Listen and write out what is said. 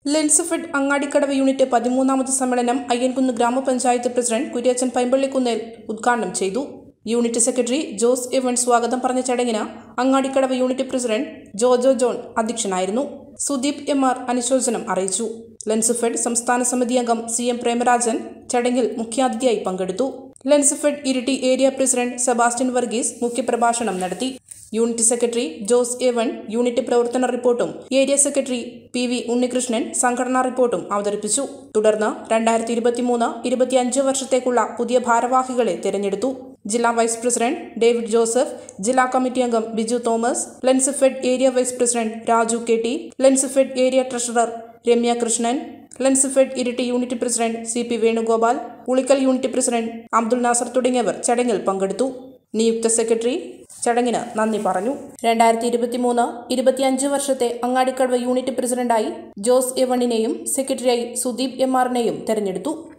Lensfed Angadikkadavu unit പതിമൂന്നാമത് സമ്മേളനം അയ്യൻകുന്ന് ഗ്രാമപഞ്ചായത്ത് president Kuriachan പൈമ്പള്ളിക്കുന്നേൽ ഉദ്ഘാടനം ചെയ്തു യൂണിറ്റ് സെക്രട്ടറി ജോസ് എവൻ സ്വാഗതം പറഞ്ഞ ചടങ്ങിന് അങ്ങാടിക്കടവ് യൂണിറ്റ് പ്രസിഡന്റ് ജോജോ ജോൺ അധ്യക്ഷനായിരുന്നു സുദീപ് എം ആർ അനുശോചനം അറിയിച്ചു ലെൻസ്ഫെഡ് സംസ്ഥാന സമിതി അംഗം സി എം പ്രേമരാജൻ ചടങ്ങിൽ മുഖ്യാതിഥിയായി പങ്കെടുത്തു ലെൻസ്ഫെഡ് ഇരിട്ടി ഏരിയ പ്രസിഡന്റ് സെബാസ്റ്റ്യൻ വർഗീസ് മുഖ്യപ്രഭാഷണം നടത്തി യൂണിറ്റ് സെക്രട്ടറി ജോസ് എവൺ യൂണിറ്റ് പ്രവർത്തന റിപ്പോർട്ടും area secretary P V Unnikrishnan സംഘടനാ റിപ്പോർട്ടും അവതരിപ്പിച്ചു തുടർന്ന് രണ്ടായിരത്തി ഇരുപത്തിമൂന്ന് ഇരുപത്തിയഞ്ച് വർഷത്തേക്കുള്ള പുതിയ ഭാരവാഹികളെ തിരഞ്ഞെടുത്തു ജില്ലാ വൈസ് പ്രസിഡന്റ് ഡേവിഡ് ജോസഫ് ജില്ലാ കമ്മിറ്റി അംഗം Biju Thomas Lensfed area vice president Raju K T Lensfed area treasurer Ramya Krishnan Lensfed Iritty unit president C P Venugopal Ulikkal unit president Abdul Nasser തുടങ്ങിയവർ ചടങ്ങിൽ പങ്കെടുത്തു നിയുക്ത സെക്രട്ടറി ചടങ്ങിന് നന്ദി പറഞ്ഞു രണ്ടായിരത്തി ഇരുപത്തിമൂന്ന് ഇരുപത്തിയഞ്ച് വർഷത്തെ അങ്ങാടിക്കടവ് യൂണിറ്റ് പ്രസിഡന്റായി ജോസ് എവണിനെയും സെക്രട്ടറിയായി സുദീപ് എം ആറിനെയും തെരഞ്ഞെടുത്തു